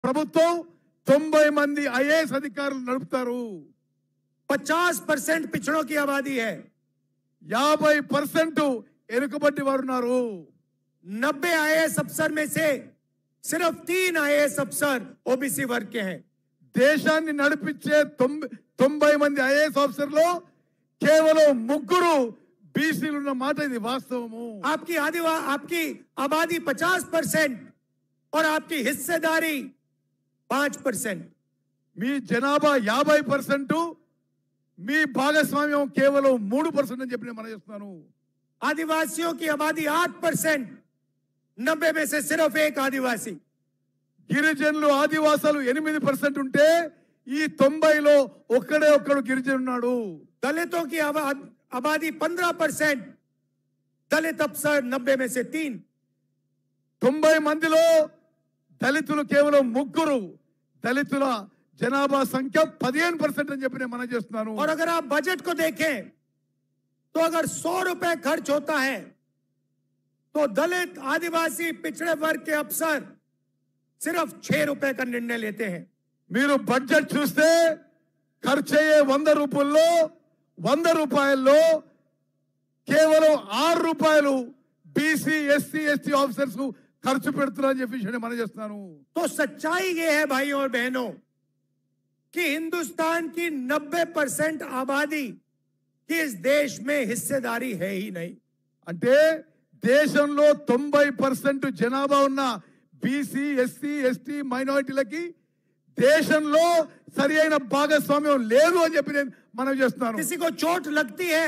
ప్రభుత్వం తొంభై మంది ఐఏఎస్ అధికారులు నడుపుతారు पचास परसेंट पिछड़ों की आबादी है యాభై పర్సెంట్ వెనుకబడి వారు ఉన్నారు नब्बे आईएएस अफसर में से सिर्फ तीन आईएएस अफसर ओबीसी वर्ग के हैं దేశాన్ని నడిపించే తొంభై తొంభై మంది ఐఏఎస్ ఆఫీసర్లో కేవలం ముగ్గురు బీసీలు ఉన్న మాట ఇది వాస్తవము आपकी आदिवा आपकी आबादी पचास परसेंट और आपकी हिस्सेदारी पांच परसेंट మీ జనాభా యాభై పర్సెంట్ మీ భాగస్వామ్యం కేవలం మూడు పర్సెంట్ అని చెప్పి నేను మనం చేస్తున్నాను आदिवासियों की आबादी आठ परसेंट नब्बे में से सिर्फ एक आदिवासी గిరిజనులు ఆదివాసాలు ఎనిమిది పర్సెంట్ ఉంటే ఈ తొంభైలో ఒక్కడే ఒక్కడు గిరిజన ఉన్నాడు दलितों की आबा- आबादी पंद्रह परसेंट दलित अफसर नब्बे में से तीन తొంభై మందిలో దళితులు కేవలం ముగ్గురు దళితుల జనాభా సంఖ్య పదిహేను పర్సెంట్ అని చెప్పి నేను మనం చేస్తున్నాను और अगर आप बजट को देखें तो अगर सौ रुपए खर्च होता है तो दलित आदिवासी पिछड़े वर्ग के अफसर सिर्फ छह रुपए का निर्णय लेते हैं మీరు బడ్జెట్ చూస్తే ఖర్చు అయ్యే వంద రూపాయల్లో వంద రూపాయల్లో కేవలం ఆరు రూపాయలు బీసీ ఎస్సీ ఎస్టీ ఆఫీసర్స్ ఖర్చు పెడుతున్నారని చెప్పి నేను మనం చేస్తున్నాను तो सच्चाई ये है भाइयों और बहनों कि हिंदुस्तान की 90 परसेंट आबादी की इस देश में हिस्सेदारी है ही नहीं అంటే దేశంలో తొంభై పర్సెంట్ జనాభా ఉన్న బీసీ ఎస్సీ ఎస్టీ మైనారిటీలకి దేశంలో సరి అయిన భాగస్వామ్యం లేదు అని చెప్పి నేను మనం చేస్తున్నాను किसी को चोट लगती है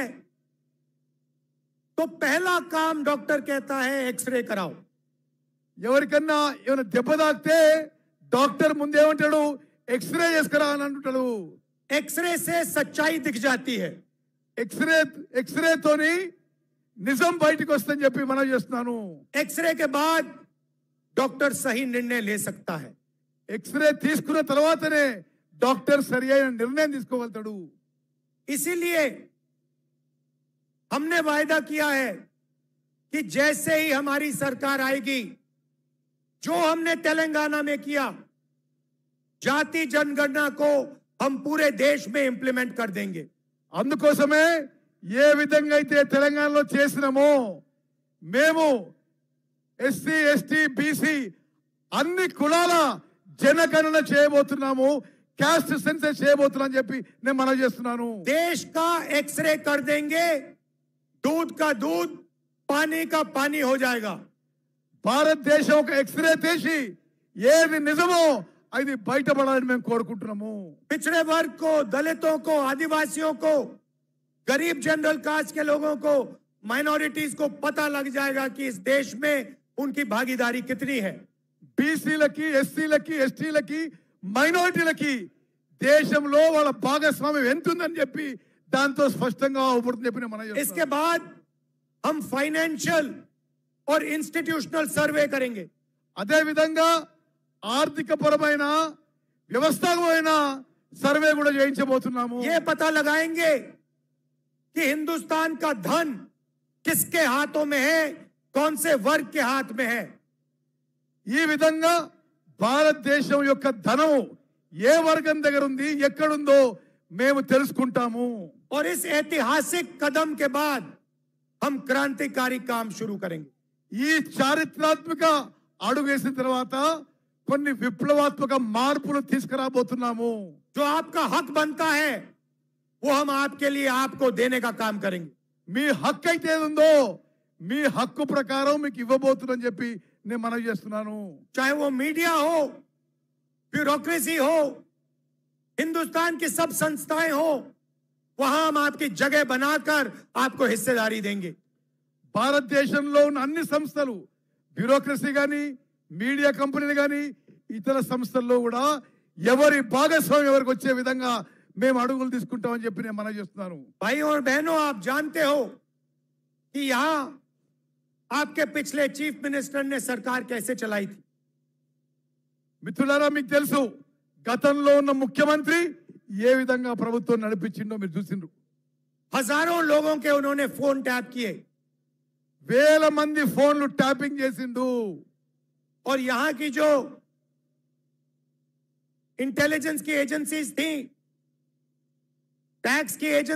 तो पहला काम डॉक्टर कहता है एक्सरे कराओ ఎవరికన్నా ఏమైనా దెబ్బ తాకితే డాక్టర్ ముందేమంటాడు ఎక్స్రే చేసుకురా అని అంటుంటాడు एक्सरे से सच्चाई दिख जाती है ఎక్స్రే ఎక్స్రే తోని నిజం బయటకు వస్తుందని చెప్పి మనం చేస్తున్నాను एक्सरे के बाद डॉक्टर सही निर्णय ले सकता है ఎక్స్రే తీసుకున్న తర్వాతనే డాక్టర్ సరి అయిన నిర్ణయం తీసుకోగలుగుతాడు इसीलिए हमने वायदा किया है कि जैसे ही हमारी सरकार आएगी जो हमने तेलंगाना में किया जाति जनगणना को हम पूरे देश में इंप्लीमेंट कर देंगे అందుకోసమే ఏ విధంగా అయితే తెలంగాణలో చేసినామో మేము ఎస్సీ ఎస్టీ బీసీ అన్ని కులాల జనగణన చేయబోతున్నాము క్యాస్ట్ సెన్సెస్ చేయబోతున్నాం అని చెప్పి నేను మనం చేస్తున్నాను देश का एक्सरे कर देंगे दूध का दूध पानी का पानी हो जाएगा భారతదేశం ఒక ఎక్స్రే తీసి ఏది నిజమో అది బయటపడాలని మేము కోరుకుంటున్నాము पिछड़े वर्ग को दलितों को आदिवासियों को गरीब जनरल कास्ट के लोगों को माइनॉरिटीज को पता लग जाएगा कि इस देश में उनकी भागीदारी कितनी है బీసీలకి ఎస్సీలకి ఎస్టీలకి మైనారిటీలకి దేశంలో వాళ్ళ భాగస్వామ్యం ఎంత ఉందని చెప్పి దాంతో స్పష్టంగా అవుపడుతుంది చెప్పి నేను మనం इसके చేస్తున్నాను. बाद हम फाइनेंशियल और इंस्टीट्यूशनल सर्वे करेंगे అదే విధంగా ఆర్థిక పరమైన వ్యవస్థాపకమైన సర్వే కూడా చేయించబోతున్నాము ये पता लगाएंगे कि हिंदुस्तान का धन किसके हाथों में है कौन से वर्ग के हाथ में है ఈ విధంగా భారతదేశం యొక్క ధనం ఏ వర్గం దగ్గర ఉంది ఎక్కడుందో మేము తెలుసుకుంటాము और इस ऐतिहासिक कदम के बाद हम क्रांतिकारी काम शुरू करेंगे ఈ చారిత్రాత్మక అడుగు వేసిన తర్వాత కొన్ని విప్లవాత్మక మార్పులు తీసుకురాబోతున్నాము जो आपका हक बनता है वो हम आपके लिए आपको देने का काम करेंगे మీ హక్కు అయితే ఏది ఉందో మీ హక్కు ప్రకారం మీకు ఇవ్వబోతుందని చెప్పి నేను మనవి చేస్తున్నాను चाहे वो मीडिया हो ब्यूरोक्रेसी हो हिंदुस्तान की सब संस्थाएं हो वहां हम आपकी जगह बनाकर आपको हिस्सेदारी देंगे భారతదేశంలో ఉన్న అన్ని సంస్థలు బ్యూరోక్రసీ కానీ మీడియా కంపెనీలు కానీ ఇతర సంస్థల్లో కూడా ఎవరి భాగస్వామ్యం ఎవరికి వచ్చే విధంగా మేము అడుగులు తీసుకుంటామని చెప్పి నేను మనవి చేస్తున్నాను भाइयों और बहनों आप जानते हो कि यहां आपके पिछले चीफ मिनिस्टर ने सरकार कैसे चलाई थी మిత్రులారా మీకు తెలుసు గతంలో ఉన్న ముఖ్యమంత్రి ఏ విధంగా ప్రభుత్వం నడిపించిండో మీరు చూసిండ్రు हजारों लोगों के उन्होंने फोन टैप किए వేల మంది ఫోన్లు ట్యాపింగ్ చేసిండు और यहां की जो इंटेलिजेंस की एजेंसीज थी टैक्स की एजेंसी